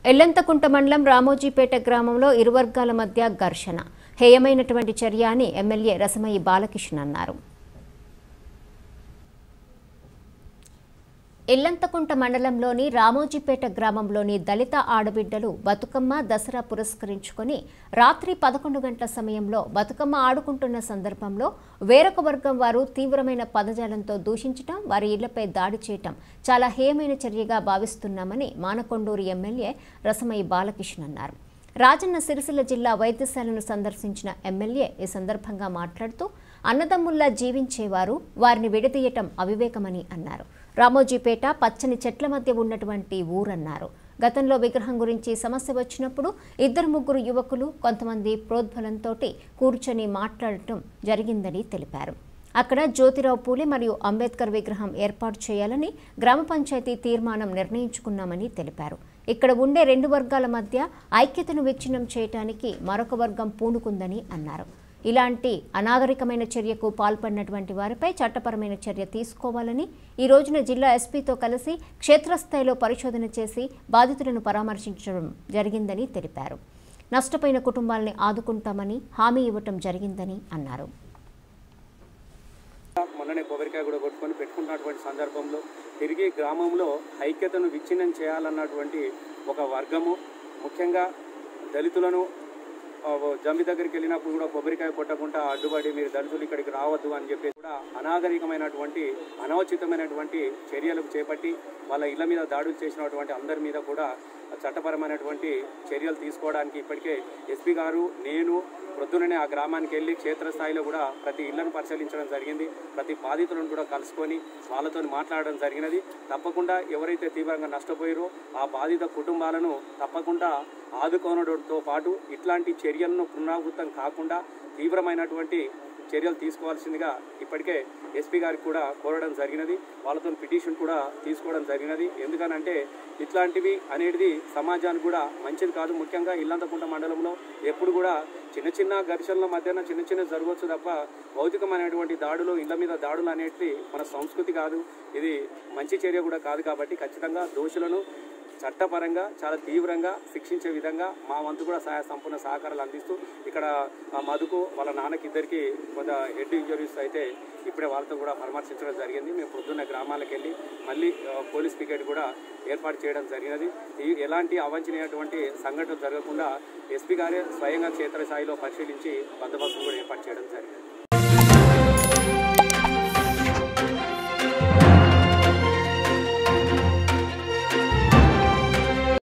ఎల్లంతకుంట మండలం రామోజీపేట గ్రామంలో ఇరు వర్గాల మధ్య ఘర్షణ హేయమైనటువంటి చర్య అని ఎమ్మెల్యే రసమయ్యి బాలకృష్ణ అన్నారు ఇల్లంతకుంట మండలంలోని రామోజీపేట గ్రామంలోని దళిత ఆడబిడ్డలు బతుకమ్మ దసరా పురస్కరించుకొని రాత్రి పదకొండు గంటల సమయంలో బతుకమ్మ ఆడుకుంటున్న సందర్భంలో వేరొక వర్గం వారు తీవ్రమైన పదజాలంతో దూషించటం వారి ఇళ్లపై దాడి చేయటం చాలా హేయమైన చర్యగా భావిస్తున్నామని మానకొండూరు ఎమ్మెల్యే రసమయ్య బాలకృష్ణ అన్నారు రాజన్న సిరిసిల్ల జిల్లా వైద్యశాలను సందర్శించిన ఎమ్మెల్యే ఈ సందర్భంగా మాట్లాడుతూ అన్నదమ్ముల్లా జీవించేవారు వారిని విడదీయటం అవివేకమని అన్నారు రామోజీపేట పచ్చని చెట్ల మధ్య ఉన్నటువంటి ఊరన్నారు గతంలో విగ్రహం గురించి సమస్య వచ్చినప్పుడు ఇద్దరు ముగ్గురు యువకులు కొంతమంది ప్రోద్బలంతో కూర్చొని మాట్లాడటం జరిగిందని తెలిపారు అక్కడ జ్యోతిరావు పూలే మరియు అంబేద్కర్ విగ్రహం ఏర్పాటు చేయాలని గ్రామ పంచాయతీ తీర్మానం నిర్ణయించుకున్నామని తెలిపారు ఇక్కడ ఉండే రెండు వర్గాల మధ్య ఐక్యతను విచ్ఛిన్నం చేయటానికి మరొక వర్గం పూనుకుందని అన్నారు ఇలాంటి అనాగరికమైన చర్యకు పాల్పడినటువంటి వారిపై చట్టపరమైన చర్య తీసుకోవాలని ఈ రోజున జిల్లా ఎస్పీతో కలిసి క్షేత్రస్థాయిలో పరిశోధన చేసి బాధితులను పరామర్శించడం జరిగిందని తెలిపారు నష్టపోయిన కుటుంబాలని ఆదుకుంటామని హామీ ఇవ్వటం జరిగిందని అన్నారు మొన్ననే కొబ్బరికాయ కూడా కొట్టుకొని పెట్టుకున్నటువంటి సందర్భంలో తిరిగి గ్రామంలో ఐక్యతను విచ్ఛిన్నం చేయాలన్నటువంటి ఒక వర్గము ముఖ్యంగా దళితులను ఆ, జంబి దగ్గరికి వెళ్ళినప్పుడు కూడా కొబ్బరికాయ కొట్టకుండా అడ్డుపడి మీరు దళితులు ఇక్కడికి రావద్దు అని చెప్పి కూడా అనాగరికమైనటువంటి అనవచితమైనటువంటి చర్యలకు చేపట్టి వాళ్ళ ఇళ్ల మీద దాడులు చేసినటువంటి అందరి మీద కూడా చట్టపరమైనటువంటి చర్యలు తీసుకోవడానికి ఇప్పటికే ఎస్పీ గారు నేను ప్రొద్దుననే ఆ గ్రామానికి వెళ్ళి క్షేత్రస్థాయిలో కూడా ప్రతి ఇళ్లను పరిశీలించడం జరిగింది ప్రతి బాధితులను కూడా కలుసుకొని వాళ్ళతో మాట్లాడడం జరిగినది తప్పకుండా ఎవరైతే తీవ్రంగా నష్టపోయారో ఆ బాధిత కుటుంబాలను తప్పకుండా ఆదుకోనడంతో పాటు ఇట్లాంటి చర్యలను పునరావృతం కాకుండా తీవ్రమైనటువంటి చర్యలు తీసుకోవాల్సిందిగా ఇప్పటికే ఎస్పీ గారికి కూడా కోరడం జరిగినది వాళ్ళతో పిటిషన్ కూడా తీసుకోవడం జరిగినది ఎందుకనంటే ఇట్లాంటివి అనేది సమాజానికి కూడా మంచిది కాదు ముఖ్యంగా ఇల్లంతకుంట మండలంలో ఎప్పుడు కూడా చిన్న చిన్న ఘర్షణల మధ్యన చిన్న చిన్న జరగవచ్చు తప్ప భౌతికమైనటువంటి దాడులు ఇళ్ల మీద దాడులు అనేటివి మన సంస్కృతి కాదు ఇది మంచి చర్య కూడా కాదు కాబట్టి ఖచ్చితంగా దోషులను చట్టపరంగా చాలా తీవ్రంగా శిక్షించే విధంగా మా వంతు కూడా సహాయ సంపూర్ణ సహకారాలు అందిస్తూ ఇక్కడ ఆ మధుకు వాళ్ళ నాన్నకి ఇద్దరికి కొంత హెడ్ ఇంజరీస్ అయితే ఇప్పుడే వాళ్ళతో కూడా పరామర్శించడం జరిగింది మేము పొద్దున్న గ్రామాలకు వెళ్ళి మళ్ళీ ఆ, పోలీస్ పికెట్ కూడా ఏర్పాటు చేయడం జరిగినది ఈ ఎలాంటి అవాంఛనీయటువంటి సంఘటనలు జరగకుండా ఎస్పీ గారే స్వయంగా క్షేత్రస్థాయిలో పరిశీలించి బందోబస్తు కూడా ఏర్పాటు చేయడం జరిగింది